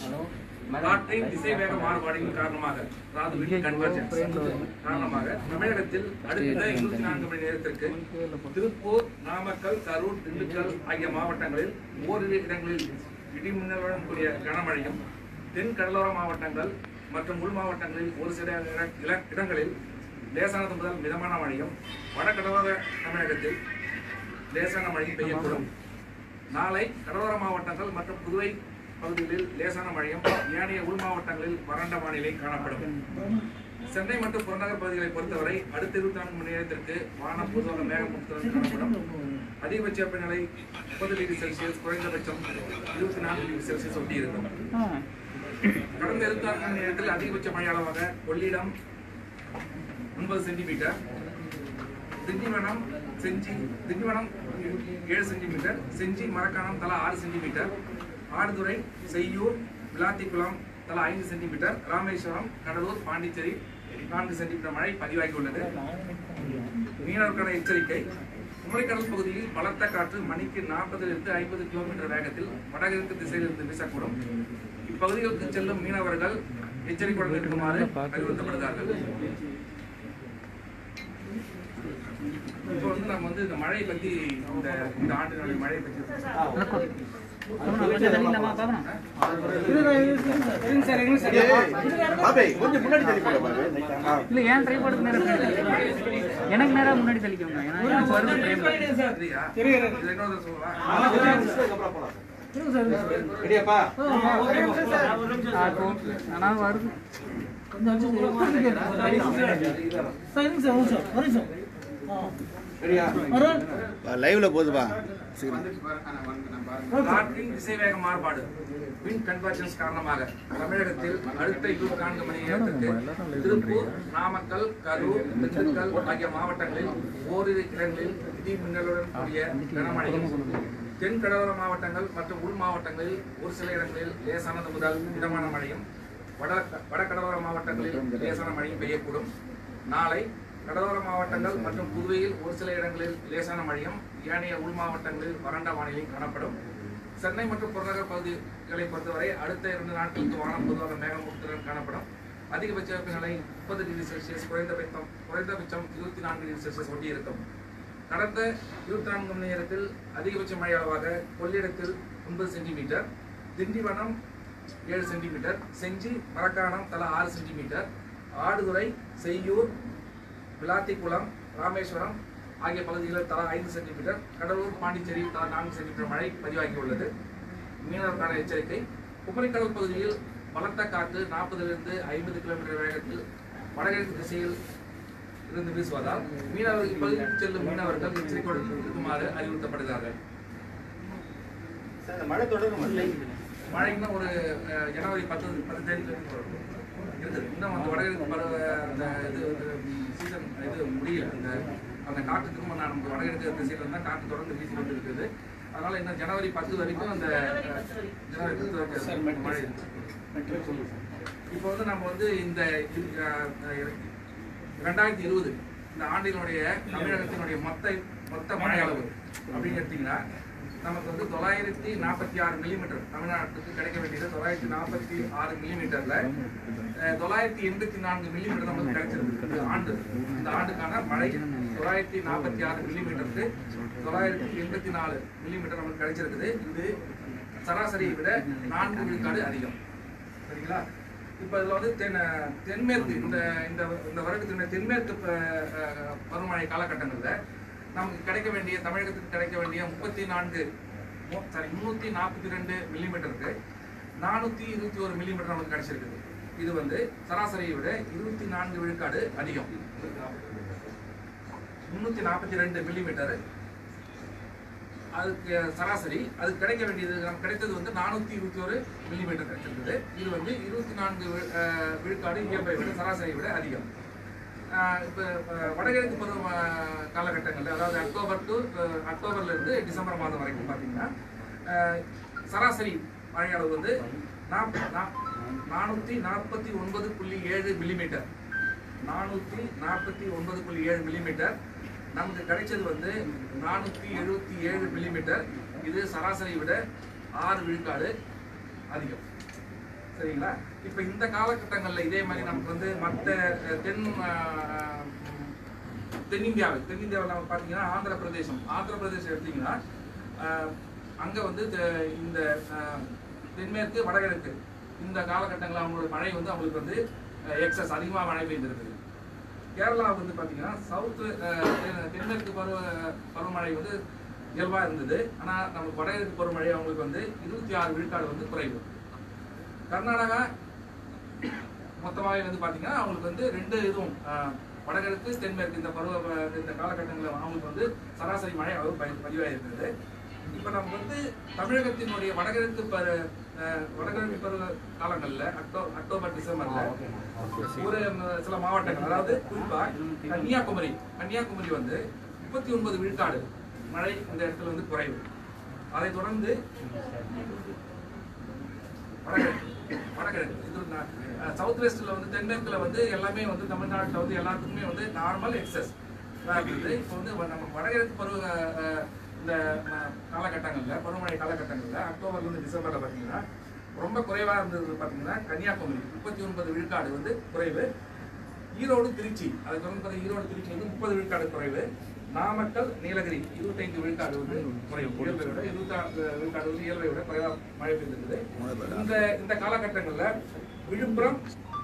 காற்றின் திசைவேக மாறுபாடின் காரணமாக அதாவது wind convergence காரணமாக தமிழகத்தில் அடுத்த இருபத்தி நான்கு மணி நேரத்திற்கு திருப்பூர் நாமக்கல் கரூர் திண்டுக்கல் ஆகிய மாவட்டங்களில் ஓரிரு இடங்களில் இடிமின்னலுடன் கூடிய கனமழையும் தென் கடலோர மாவட்டங்கள் மற்றும் உள் மாவட்டங்களில் ஒரு சில இட- இல- இடங்களில் லேசானது முதல் மிதமான மழையும் வட கடலோர தமிழகத்தில் லேசான மழை பெய்யக்கூடும் நாளை கடலோர மாவட்டங்கள் மற்றும் புதுவை பகுதிகளில் லேசான மழையும் ஏனைய உள் மாவட்டங்களில் வறண்ட வானிலை காணப்படும் சென்னை மற்றும் புறநகர் பகுதிகளை பொறுத்தவரை அடுத்த இருபத்தி நான்கு மணி நேரத்திற்கு வானம் பொதுவாக மேகமூட்டத்துடன் காணப்படும் அதிகபட்ச வெப்பநிலை முப்பது டிகிரி செல்சியஸ் குறைந்தபட்சம் இருபத்தி நான்கு டிகிரி செல்சியஸ் ஒட்டி இருக்கும் கடந்த இருபத்தி நான்கு மணி நேரத்தில் அதிகபட்ச மழை அளவாக கொள்ளிடம் ஒன்பது சென்டிமீட்டர் திண்டிவனம் செஞ்சி திண்டிவனம் ஏழு சென்டிமீட்டர் செஞ்சி மரக்காணம் தலா ஆறு சென்டிமீட்டர் ஆடுதுறை செய்யூர் விளாத்திக்குளம் தலா ஐந்து சென்டிமீட்டர் ராமேஸ்வரம் கடலூர் பாண்டிச்சேரி நான்கு சென்டிமீட்டர் மழை பதிவாகியுள்ளது மீனவர்கான எச்சரிக்கை குமரிக்கடல் பகுதியில் பலத்த காற்று மணிக்கு நாற்பதிலிருந்து ஐம்பது கிலோமீட்டர் வேகத்தில் வடகிழக்கு திசையிலிருந்து வீசக்கூடும் இப்பகுதிகளுக்கு செல்லும் மீனவர்கள் எச்சரிக்கையுடன் இருக்குமாறு அறிவுறுத்தப்படுகிறார்கள் இப்போ வந்து நம்ம வந்து இந்த மழை பத்தி இந்த இந்த ஆண்டினுடைய மழை பத்தி பாபே கொஞ்சம் முன்னாடி தள்ளி போங்க பாபே ஆ. இல்ல ஏன் ட்ரை போடுறது நேரம் பின்னாடி தள்ளிக்கோங்க. எனக்கு நேரா முன்னாடி தள்ளிக்கோங்க ஏன்னா எனக்கு வருது frame. சரியா? இது இன்னொரு தடவை சொல்லவா? ரெடியாப்பா ஆ, okay. ஆனா வருது ரெடியா லைவ்ல போகுதுப்பா காற்றின் திசைவேக மாறுபாடு வின் கன்வர்ஜன்ஸ் காரணமாக தமிழகத்தில் அடுத்த இருபத்தி நான்கு மணி நேரத்திற்கு திருப்பூர் நாமக்கல் கரூர் திண்டுக்கல் ஆகிய மாவட்டங்களில் ஓரிரு இடங்களில் இடி மின்னலுடன் கூடிய கனமழையும் தென் கடலோர மாவட்டங்கள் மற்றும் உள் மாவட்டங்களில் ஒரு சில இடங்களில் லேசானது முதல் மிதமான மழையும் வட வடகடலோர மாவட்டங்களில் லேசான மழையும் பெய்யக்கூடும் நாளை கடலோர மாவட்டங்கள் மற்றும் புதுவையில் ஒரு சில இடங்களில் லேசான மழையும் ஏனைய உள் மாவட்டங்களில் வறண்ட வானிலையும் காணப்படும் சென்னை மற்றும் புறநகர் பகுதிகளை பொறுத்தவரை அடுத்த இரண்டு நாட்களுக்கு வானம் பொதுவாக மேகமூட்டத்துடன் காணப்படும் அதிகபட்ச வெப்பநிலை முப்பது டிகிரி செல்சியஸ் குறைந்தபட்சம் குறைந்தபட்சம் இருபத்தி நான்கு டிகிரி செல்சியஸ் ஒட்டி இருக்கும் கடந்த இருபத்தி நான்கு மணி நேரத்தில் அதிகபட்ச மழை அளவாக கொள்ளிடத்தில் ஒன்பது சென்டிமீட்டர் திண்டிவனம் ஏழு சென்டிமீட்டர் செஞ்சி மரக்காணம் தலா ஆறு சென்டிமீட்டர் ஆடுதுறை செய்யூர் விளாத்திக்குளம் ராமேஸ்வரம் ஆகிய பகுதிகளில் தலா ஐந்து சென்டிமீட்டர் கடலூர் பாண்டிச்சேரி தலா நான்கு சென்டிமீட்டர் மழை பதிவாகியுள்ளது மீனவருக்கான எச்சரிக்கை குமரிக்கடல் பகுதியில் பலத்த காற்று நாற்பதிலிருந்து ஐம்பது கிலோமீட்டர் வேகத்தில் வடகிழக்கு திசையில் இருந்து வீசுவதால் மீனவர்கள் இப்பகுதிக்கு செல்லும் மீனவர்கள் எச்சரிக்கையுடன் இருக்குமாறு அறிவுறுத்தப்படுகிறார்கள் சார் இந்த மழை தொடரும் மழைன்னா ஒரு அஹ், ஜனவரி பத்து பத்து தேதி இருக்குது இன்னும் அந்த வடகிழக்கு பருவ அந்த இது சீசன் இது முடியல அந்த அந்த காற்று திரும்ப நான் நமக்கு வடகிழக்கு திசையில இருந்தால் காற்று தொடர்ந்து வீசி கொண்டு இருக்குது அதனால இன்னும் ஜனவரி பத்து வரைக்கும் அந்த அஹ், ஜனவரி பத்து வரைக்கும் மழை இருக்கு இப்போ வந்து நம்ம வந்து இந்த இரு- அஹ், அஹ், ரெண்டாயிரத்தி இருபது இந்த ஆண்டினுடைய தமிழகத்தினுடைய மொத்த மொத்த மழை அளவு அப்படின்னு எடுத்தீங்கன்னா நமக்கு வந்து தொள்ளாயிரத்தி நாற்பத்தி ஆறு மில்லிமீட்டர் தமிழ்நாட்டுக்கு கிடைக்க வேண்டியது தொள்ளாயிரத்தி நாற்பத்தி ஆறு மில்லிமீட்டர்ல அஹ், தொள்ளாயிரத்தி எண்பத்தி நான்கு மில்லிமீட்டர் நமக்கு கிடைச்சிருக்கு இந்த ஆண்டு இந்த ஆண்டுக்கான மழை தொள்ளாயிரத்தி நாற்பத்தி ஆறு மில்லிமீட்டருக்கு தொள்ளாயிரத்தி எண்பத்தி நாலு மில்லிமீட்டர் நமக்கு கிடைச்சிருக்குது இது சராசரியை விட நான்கு விழுக்காடு அதிகம் சரிங்களா இப்போ இதில் வந்து தென் தென்மேற்கு இந்த இந்த இந்த வருடத்தினுடைய தென்மேற்கு ப- அஹ், பருவமழை காலகட்டங்களில் நமக்கு கிடைக்க வேண்டிய தமிழகத்துக்கு கிடைக்க வேண்டிய முப்பத்தி நான்கு சாரி முந்நூற்றி நாற்பத்தி ரெண்டு மில்லிமீட்டருக்கு நானூற்றி இருபத்தி ஒரு மில்லிமீட்டர் நமக்கு கிடைச்சிருக்குது இது வந்து சராசரியை விட இருபத்தி நான்கு விழுக்காடு அதிகம் முந்நூற்றி நாற்பத்தி ரெண்டு மில்லிமீட்டர் அதுக்கு சராசரி அது கிடைக்க வேண்டியது நமக்கு கிடைத்தது வந்து நானூற்றி இருபத்தி ஒரு மில்லிமீட்டர் கிடைச்சிருக்குது இது வந்து இருபத்தி நான்கு வி- அஹ் விழுக்காடு இயல்பை விட சராசரியை விட அதிகம் இப்போ வடகிழக்கு பருவ அஹ், காலகட்டங்கள்ல அதாவது அக்டோபர் டு அஹ், அக்டோபர்ல இருந்து டிசம்பர் மாதம் வரைக்கும் பார்த்தீங்கன்னா அஹ், சராசரி மழை அளவு வந்து நானூற்றி நாற்பத்தி ஒன்பது புள்ளி ஏழு மில்லிமீட்டர் நானூற்றி நாற்பத்தி ஒன்பது புள்ளி ஏழு மில்லிமீட்டர் நமக்கு கிடைச்சது வந்து நானூற்றி எழுபத்தி ஏழு மில்லிமீட்டர் இது சராசரியை விட ஆறு விழுக்காடு அதிகம் சரிங்களா இப்ப இந்த காலகட்டங்கள்ல இதே மாதிரி நமக்கு வந்து மற்ற அஹ், தென் அஹ், தென்னிந்தியாவில் தென்னிந்தியாவில் நம்ம பார்த்தீங்கன்னா ஆந்திர பிரதேசம் ஆந்திர பிரதேசம் எடுத்தீங்கன்னா அஹ், அங்க வந்து தெ- இந்த அஹ், தென்மேற்கு வடகிழக்கு இந்த காலகட்டங்களில் அவங்களோட மழை வந்து அவங்களுக்கு வந்து எக்ஸஸ் அதிகமாக மழை பெய்திருக்குது கேரளா வந்து பார்த்தீங்கன்னா சவுத்து தென்மேற்கு பருவ பருவமழை வந்து இயல்பாக இருந்தது ஆனால் நமக்கு வடகிழக்கு பருவமழை அவங்களுக்கு வந்து இருபத்தி ஆறு விழுக்காடு வந்து குறைவு கர்நாடகா மொத்தமாகவே வந்து பார்த்தீங்கன்னா அவங்களுக்கு வந்து ரெண்டு இதுவும் ஆஹ், வடகிழக்கு தென்மேற்கு இந்த பருவ இந்த காலகட்டங்களில் அவங்களுக்கு வந்து சராசரி மழை அளவு பதி- பதிவாயிருக்கிறது இப்போ நம்ம வந்து தமிழகத்தினுடைய வடகிழக்கு பரு ஆஹ், வடகிழக்கு பருவ காலங்களில் அக்டோ அக்டோபர் டிசம்பர்ல ஒரு ம், சில மாவட்டங்கள் அதாவது குறிப்பா கன்னியாகுமரி கன்னியாகுமரி வந்து முப்பத்தி ஒன்பது விழுக்காடு மழை இந்த இடத்துல வந்து குறைவு அதைத் தொடர்ந்து வடகிழக்கு வடகிழக்கு இது சவுத் வெஸ்ட்ல வந்து தென்மேற்குல வந்து எல்லாமே வந்து தமிழ்நாட்டுல வந்து எல்லாத்துக்குமே வந்து நார்மல் எக்ஸஸ் இருக்குது இப்போ வந்து வ- நம்ம வடகிழக்கு பருவ அஹ், இந்த ம- காலகட்டங்கள்ல பருவமழை காலகட்டங்கள்ல அக்டோபர்ல இருந்து டிசம்பர்ல பாத்தீங்கன்னா ரொம்ப குறைவா இருந்தது பாத்தீங்கன்னா கன்னியாகுமரி முப்பத்தி ஒன்பது விழுக்காடு வந்து குறைவு ஈரோடு திருச்சி அதை தொடர்ந்து பார்த்தா ஈரோடு திருச்சி வந்து முப்பது விழுக்காடு குறைவு நாமக்கல் நீலகிரி இருபத்தைந்து விழுக்காடு வந்து குறைவு இயல்பை விட இருபத்தாறு விழுக்காடு வந்து இயல்பை விட குறைவா மழை பெய்திருக்குது இந்த இந்த காலகட்டங்கள்ல விழுப்புரம்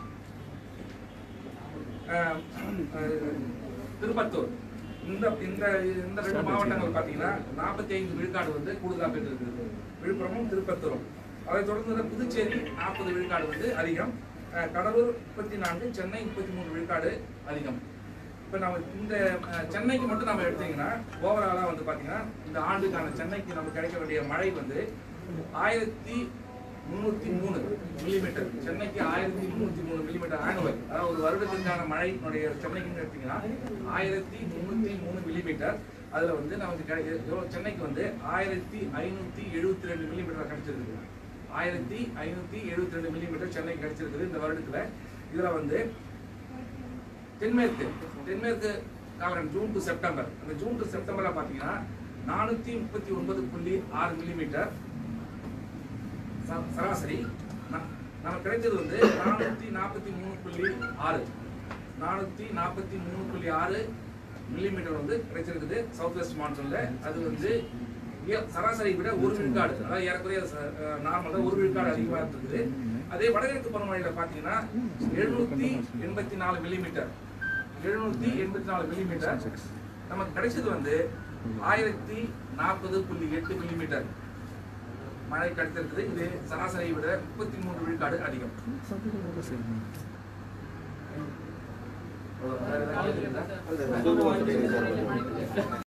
ஆஹ், ஆஹ், திருப்பத்தூர் இந்த இந்த இந்த ரெண்டு மாவட்டங்கள் பார்த்தீங்கன்னா நாற்பத்தி ஐந்து விழுக்காடு வந்து கூடுதலாக பெற்றிருக்கிறது விழுப்புரமும் திருப்பத்தூரும் அதை தொடர்ந்து புதுச்சேரி நாற்பது விழுக்காடு வந்து அதிகம் அஹ், கடலூர் முப்பத்தி நான்கு சென்னை முப்பத்தி மூணு விழுக்காடு அதிகம் இப்போ நம்ம இந்த அஹ், சென்னைக்கு மட்டும் நம்ம எடுத்தீங்கன்னா ஓவராலாக வந்து பார்த்தீங்கன்னா இந்த ஆண்டுக்கான சென்னைக்கு நமக்கு கிடைக்க வேண்டிய மழை வந்து ஆயிரத்தி முந்நூற்றி மூணு மில்லிமீட்டர் சென்னைக்கு ஆயிரத்தி முந்நூற்றி மூணு மில்லிமீட்டர் ஆனுவல் அதாவது ஒரு வருடத்திற்கான மழையினுடைய சென்னைக்குன்னு எடுத்தீங்கன்னா ஆயிரத்தி முந்நூற்றி மூணு மில்லிமீட்டர் அதில் வந்து நமக்கு கிடை எவ்வளவு சென்னைக்கு வந்து ஆயிரத்தி ஐநூற்றி எழுபத்தி ரெண்டு மில்லிமீட்டர் கிடைச்சிருக்கு ஆயிரத்தி ஐநூற்றி எழுபத்தி ரெண்டு மில்லிமீட்டர் சென்னைக்கு கிடைச்சிருக்குது இந்த வருடத்தில் இதில் வந்து தென்மேற்கு தென்மேற்கு காலம் ஜூன் டு செப்டம்பர் அந்த ஜூன் டு செப்டம்பர்ல பாத்தீங்கன்னா நானூத்தி முப்பத்தி ஒன்பது புள்ளி ஆறு மில்லிமீட்டர் ச- சராசரி ந- நமக்கு கிடைச்சது வந்து நானூத்தி நாற்பத்தி மூணு புள்ளி ஆறு நானூத்தி நாற்பத்தி மூணு புள்ளி ஆறு மில்லிமீட்டர் வந்து கிடைச்சிருக்குது சவுத் வெஸ்ட் மான்சூன்ல அது வந்து இய- சராசரி விட ஒரு விழுக்காடு அதாவது ஏறக்குறைய நார்மலாக ஒரு விழுக்காடு அதிகமாக இருக்குது அதே வடகிழக்கு பருவமழையில பாத்தீங்கன்னா எழுநூத்தி எண்பத்தி நாலு மில்லிமீட்டர் எழுநூத்தி எண்பத்தி நாலு மில்லிமீட்டர் நமக்கு கிடைச்சது வந்து ஆயிரத்தி நாற்பது புள்ளி எட்டு மில்லிமீட்டர் மழை கிடைத்திருக்குது இது சராசரியை விட முப்பத்தி மூன்று விழுக்காடு அதிகம் அது